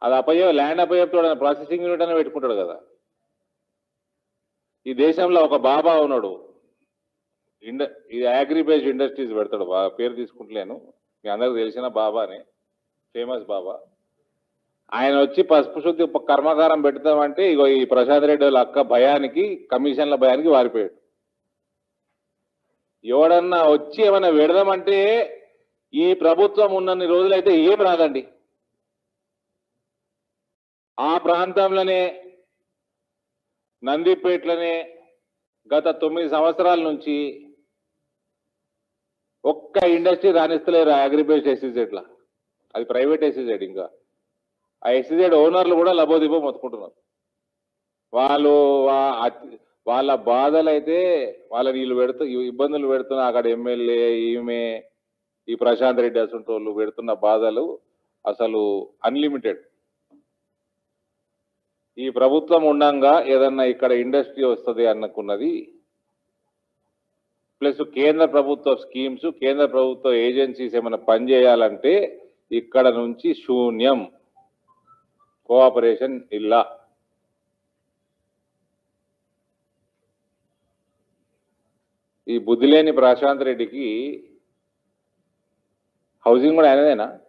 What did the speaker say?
అది అపయ్య ల్యాండ్ అపయ్యప్తాడు ప్రాసెసింగ్ యూనిట్ అని పెట్టుకుంటాడు కదా ఈ దేశంలో ఒక బాబా ఉన్నాడు ఇండ ఇది అగ్రిబేస్డ్ ఇండస్ట్రీస్ పెడతాడు బాగా పేరు తీసుకుంటలేను మీ అందరికి తెలిసిన బాబానే ఫేమస్ బాబా ఆయన వచ్చి పసుపు శుద్ధి ఒక కర్మాగారం పెడతామంటే ఇగో ఈ ప్రసాద్ రెడ్డి వాళ్ళ అక్క భయానికి కమిషన్ల భయానికి వారిపోయాడు ఎవడన్నా వచ్చి ఏమైనా పెడదామంటే ఈ ప్రభుత్వం ఉన్నన్ని రోజులైతే ఏం రాదండి ఆ ప్రాంతంలోనే నందిపేట్లనే గత తొమ్మిది సంవత్సరాల నుంచి ఒక్క ఇండస్ట్రీ రాణిస్తలేరు అగ్రిబేస్డ్ ఎస్సీజెడ్లా అది ప్రైవేట్ ఎస్సీజెడ్ ఇంకా ఆ ఎస్సీజెడ్ ఓనర్లు కూడా లబోదిబో మొత్తుకుంటున్నారు వాళ్ళు వా- అతి- వాళ్ళ బాధలు అయితే వాళ్ళ వీళ్ళు పెడుతూ ఇబ్బందులు పెడుతున్న అక్కడ ఎమ్మెల్యే ఈమె ఈ ప్రశాంత్ రెడ్డి అసంటోళ్ళు పెడుతున్న బాధలు అసలు అన్లిమిటెడ్ ఈ ప్రభుత్వం ఉండంగా ఏదన్నా ఇక్కడ ఇండస్ట్రీ వస్తుంది అనుకున్నది ప్లస్ కేంద్ర ప్రభుత్వ స్కీమ్స్ కేంద్ర ప్రభుత్వ ఏజెన్సీస్ ఏమైనా పనిచేయాలంటే ఇక్కడ నుంచి శూన్యం కోఆపరేషన్ ఇల్లా ఈ బుద్ధిలేని ప్రశాంత్ రెడ్డికి హౌసింగ్ కూడా ఆయనదేనా